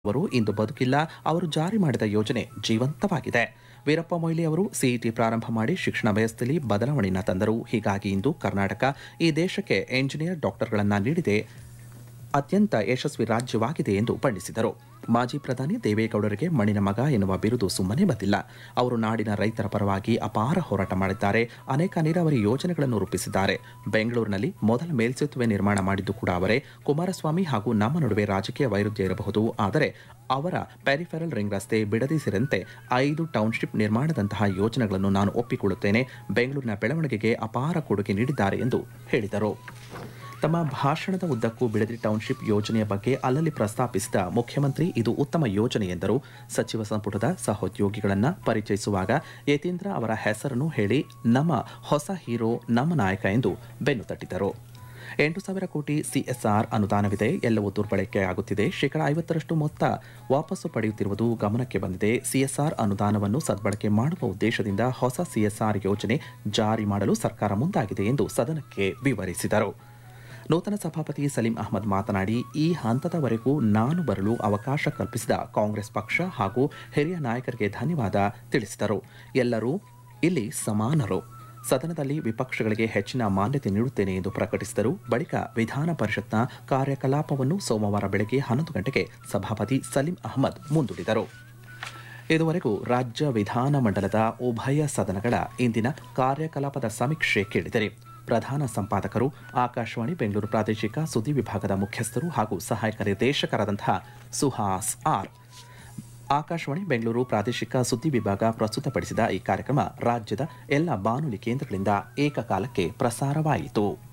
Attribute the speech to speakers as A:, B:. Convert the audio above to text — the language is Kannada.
A: ಅವರು ಇಂದು ಬದುಕಿಲ್ಲ ಅವರು ಜಾರಿ ಮಾಡಿದ ಯೋಜನೆ ಜೀವಂತವಾಗಿದೆ ವೀರಪ್ಪ ಮೊಯ್ಲಿ ಅವರು ಸಿಇಟಿ ಪ್ರಾರಂಭ ಮಾಡಿ ಶಿಕ್ಷಣ ವ್ಯವಸ್ಥೆಯಲ್ಲಿ ಬದಲಾವಣೆಯನ್ನು ತಂದರು ಹೀಗಾಗಿ ಇಂದು ಕರ್ನಾಟಕ ಈ ದೇಶಕ್ಕೆ ಎಂಜಿನಿಯರ್ ಡಾಕ್ಟರ್ಗಳನ್ನು ನೀಡಿದೆ ಅತ್ಯಂತ ಯಶಸ್ವಿ ರಾಜ್ಯವಾಗಿದೆ ಎಂದು ಬಣ್ಣಿಸಿದರು ಮಾಜಿ ಪ್ರಧಾನಿ ದೇವೇಗೌಡರಿಗೆ ಮಣ್ಣಿನ ಮಗ ಎನ್ನುವ ಬಿರುದು ಸುಮ್ಮನೆ ಬಂದಿಲ್ಲ ಅವರು ನಾಡಿನ ರೈತರ ಪರವಾಗಿ ಅಪಾರ ಹೋರಾಟ ಮಾಡಿದ್ದಾರೆ ಅನೇಕ ನೀರಾವರಿ ಯೋಜನೆಗಳನ್ನು ರೂಪಿಸಿದ್ದಾರೆ ಬೆಂಗಳೂರಿನಲ್ಲಿ ಮೊದಲ ಮೇಲ್ಸೇತುವೆ ನಿರ್ಮಾಣ ಮಾಡಿದ್ದು ಕೂಡ ಅವರೇ ಕುಮಾರಸ್ವಾಮಿ ಹಾಗೂ ನಮ್ಮ ನಡುವೆ ರಾಜಕೀಯ ವೈರುಧ್ಯ ಇರಬಹುದು ಆದರೆ ಅವರ ಪೆರಿಫೆರಲ್ ರಿಂಗ್ ರಸ್ತೆ ಬಿಡದಿ ಸೇರಿದಂತೆ ಐದು ಟೌನ್ಶಿಪ್ ನಿರ್ಮಾಣದಂತಹ ಯೋಜನೆಗಳನ್ನು ನಾನು ಒಪ್ಪಿಕೊಳ್ಳುತ್ತೇನೆ ಬೆಂಗಳೂರಿನ ಬೆಳವಣಿಗೆಗೆ ಅಪಾರ ಕೊಡುಗೆ ನೀಡಿದ್ದಾರೆ ಎಂದು ಹೇಳಿದರು ತಮ್ಮ ಭಾಷಣದ ಉದ್ದಕ್ಕೂ ಬಿಡದಿ ಟೌನ್ಶಿಪ್ ಯೋಜನೆಯ ಬಗ್ಗೆ ಅಲ್ಲಲ್ಲಿ ಪ್ರಸ್ತಾಪಿಸಿದ ಮುಖ್ಯಮಂತ್ರಿ ಇದು ಉತ್ತಮ ಯೋಜನೆ ಎಂದರು ಸಚಿವ ಸಂಪುಟದ ಸಹೋದ್ಯೋಗಿಗಳನ್ನು ಪರಿಚಯಿಸುವಾಗ ಯತೀಂದ್ರ ಅವರ ಹೆಸರನ್ನು ಹೇಳಿ ನಮ್ಮ ಹೊಸ ಹೀರೋ ನಮ್ಮ ನಾಯಕ ಎಂದು ಬೆನ್ನು ತಟ್ಟಿದರು ಎಂಟು ಸಾವಿರ ಕೋಟಿ ಸಿಎಸ್ಆರ್ ಅನುದಾನವಿದೆ ಎಲ್ಲವೂ ದುರ್ಬಳಕೆಯಾಗುತ್ತಿದೆ ಶೇಕಡಾ ಐವತ್ತರಷ್ಟು ಮೊತ್ತ ವಾಪಸ್ಸು ಪಡೆಯುತ್ತಿರುವುದು ಗಮನಕ್ಕೆ ಬಂದಿದೆ ಸಿಎಸ್ಆರ್ ಅನುದಾನವನ್ನು ಸದ್ಬಳಕೆ ಮಾಡುವ ಉದ್ದೇಶದಿಂದ ಹೊಸ ಸಿಎಸ್ಆರ್ ಯೋಜನೆ ಜಾರಿ ಮಾಡಲು ಸರ್ಕಾರ ಮುಂದಾಗಿದೆ ಎಂದು ಸದನಕ್ಕೆ ವಿವರಿಸಿದರು ನೂತನ ಸಭಾಪತಿ ಸಲೀಂ ಅಹಮದ್ ಮಾತನಾಡಿ ಈ ಹಂತದವರೆಗೂ ನಾನು ಬರಲು ಅವಕಾಶ ಕಲ್ಪಿಸಿದ ಕಾಂಗ್ರೆಸ್ ಪಕ್ಷ ಹಾಗೂ ಹಿರಿಯ ನಾಯಕರಿಗೆ ಧನ್ಯವಾದ ತಿಳಿಸಿದರು ಎಲ್ಲರೂ ಇಲ್ಲಿ ಸಮಾನರು ಸದನದಲ್ಲಿ ವಿಪಕ್ಷಗಳಿಗೆ ಹೆಚ್ಚಿನ ಮಾನ್ಯತೆ ನೀಡುತ್ತೇನೆ ಎಂದು ಪ್ರಕಟಿಸಿದರು ಬಳಿಕ ವಿಧಾನ ಪರಿಷತ್ನ ಕಾರ್ಯಕಲಾಪವನ್ನು ಸೋಮವಾರ ಬೆಳಗ್ಗೆ ಹನ್ನೊಂದು ಗಂಟೆಗೆ ಸಭಾಪತಿ ಸಲೀಂ ಅಹಮದ್ ಮುಂದೂಡಿದರು ಇದುವರೆಗೂ ರಾಜ್ಯ ವಿಧಾನಮಂಡಲದ ಉಭಯ ಸದನಗಳ ಇಂದಿನ ಕಾರ್ಯಕಲಾಪದ ಸಮೀಕ್ಷೆ ಕೇಳಿದರೆ ಪ್ರಧಾನ ಸಂಪಾದಕರು ಆಕಾಶವಾಣಿ ಬೆಂಗಳೂರು ಪ್ರಾದೇಶಿಕ ಸುದ್ದಿ ವಿಭಾಗದ ಮುಖ್ಯಸ್ಥರು ಹಾಗೂ ಸಹಾಯಕ ನಿರ್ದೇಶಕರಾದಂತಹ ಸುಹಾಸ್ ಆರ್ ಆಕಾಶವಾಣಿ ಬೆಂಗಳೂರು ಪ್ರಾದೇಶಿಕ ಸುದ್ದಿ ವಿಭಾಗ ಪ್ರಸ್ತುತಪಡಿಸಿದ ಈ ಕಾರ್ಯಕ್ರಮ ರಾಜ್ಯದ ಎಲ್ಲ ಬಾನುಲಿ ಕೇಂದ್ರಗಳಿಂದ ಏಕಕಾಲಕ್ಕೆ ಪ್ರಸಾರವಾಯಿತು